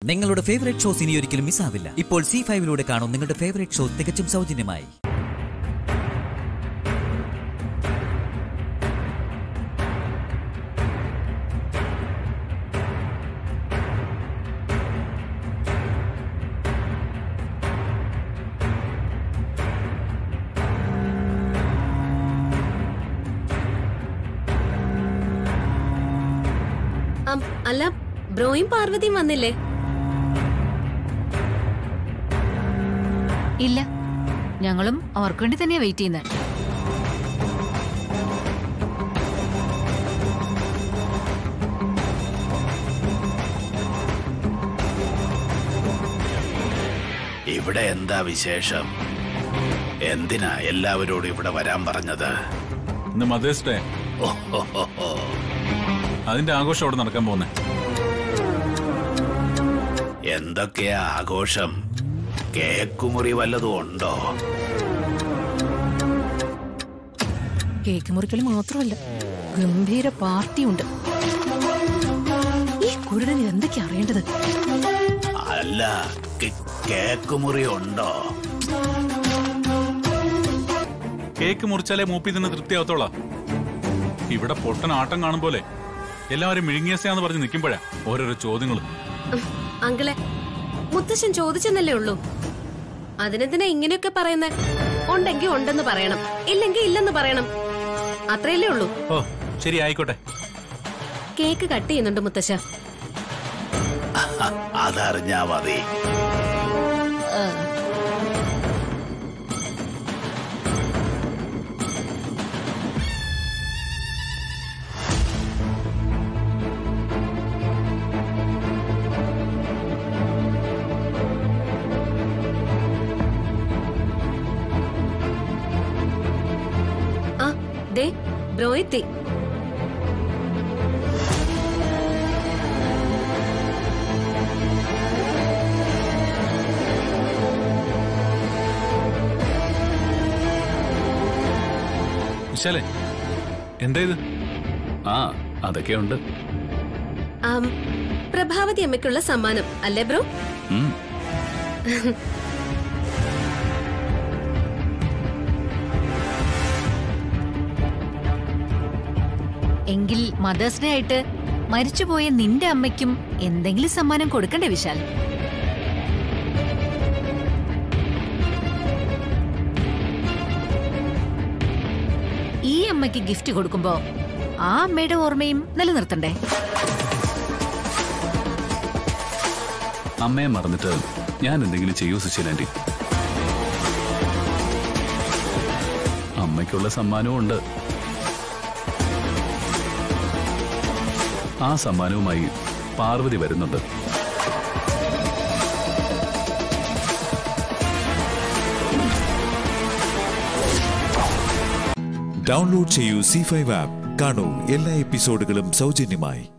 നിങ്ങളുടെ favourite shows ഇനി ഒരിക്കലും മിസ്സാവില്ല ഇപ്പോൾ സി ഫൈവിലൂടെ കാണും നിങ്ങളുടെ ഫേവറേറ്റ് ഷോ തികച്ചും സൗജന്യമായി അം, അല്ല ബ്രോയും പാർവതിയും വന്നില്ലേ ഇല്ല ഞങ്ങളും അവർക്ക് വേണ്ടി തന്നെയാ വെയിറ്റ് ചെയ്യുന്നത് ഇവിടെ എന്താ വിശേഷം എന്തിനാ എല്ലാവരോടും ഇവിടെ വരാൻ പറഞ്ഞത് ഇന്ന് മദേഴ്സ് ഡേ ഓഹോഹോഹോ. അതിന്റെ ആഘോഷം അവിടെ നടക്കാൻ പോകുന്നത് എന്തൊക്കെയാ ആഘോഷം കേക്കുമുറി വല്ലതും ഉണ്ടോ കേക്ക് മുറിക്കൽ മാത്രമല്ല ഗംഭീര പാർട്ടിയുണ്ട് ഈ കുരുടന് എന്തൊക്കെയാ അറിയേണ്ടത് അല്ല കേ- കേക്കുമുറി ഉണ്ടോ കേക്ക് മുറിച്ചാലേ മൂപ്പി തന്നെ തൃപ്തിയാവത്തോളാ ഇവിടെ പൊട്ടൻ ആട്ടം കാണും പോലെ എല്ലാവരും മിഴുങ്ങിയസയാന്ന് പറഞ്ഞ് നിൽക്കുമ്പോഴാ ഓരോരോ ചോദ്യങ്ങളും ഉം, അങ്കിളെ മുത്തശ്ശൻ ചോദിച്ചെന്നല്ലേ ഉള്ളൂ അതിനെന്തിനാ ഇങ്ങനെയൊക്കെ പറയുന്നേ ഉണ്ടെങ്കിൽ ഉണ്ടെന്ന് പറയണം ഇല്ലെങ്കിൽ ഇല്ലെന്ന് പറയണം അത്രയല്ലേ ഉള്ളൂ ഓ ശരി ആയിക്കോട്ടെ കേക്ക് കട്ട് ചെയ്യുന്നുണ്ട് മുത്തശ്ശ അ- അതറിഞ്ഞാ മതി ആ ദേ ബ്രോ എത്തി വിശാലേ എന്താ ഇത് ആ അതൊക്കെയുണ്ട് ആം, പ്രഭാവതി അമ്മയ്ക്കുള്ള സമ്മാനം അല്ലേ ബ്രോ ഉം. എങ്കിൽ മദേഴ്സ് ഡേ ആയിട്ട് മരിച്ചുപോയ നിന്റെ അമ്മയ്ക്കും എന്തെങ്കിലും സമ്മാനം കൊടുക്കണ്ടേ വിശാൽ ഈ അമ്മയ്ക്ക് ഗിഫ്റ്റ് കൊടുക്കുമ്പോ ആ അമ്മയുടെ ഓർമ്മയും നിലനിർത്തണ്ടേ അമ്മയെ മറന്നിട്ട് ഞാൻ എന്തെങ്കിലും ചെയ്യൂ സുശീലാന്റി അമ്മയ്ക്കുള്ള സമ്മാനവും ഉണ്ട് ആ സമ്മാനവുമായി പാർവതി വരുന്നുണ്ട് ഡൗൺലോഡ് ചെയ്യൂ സി ഫൈവ് ആപ്പ് കാണൂ എല്ലാ എപ്പിസോഡുകളും സൗജന്യമായി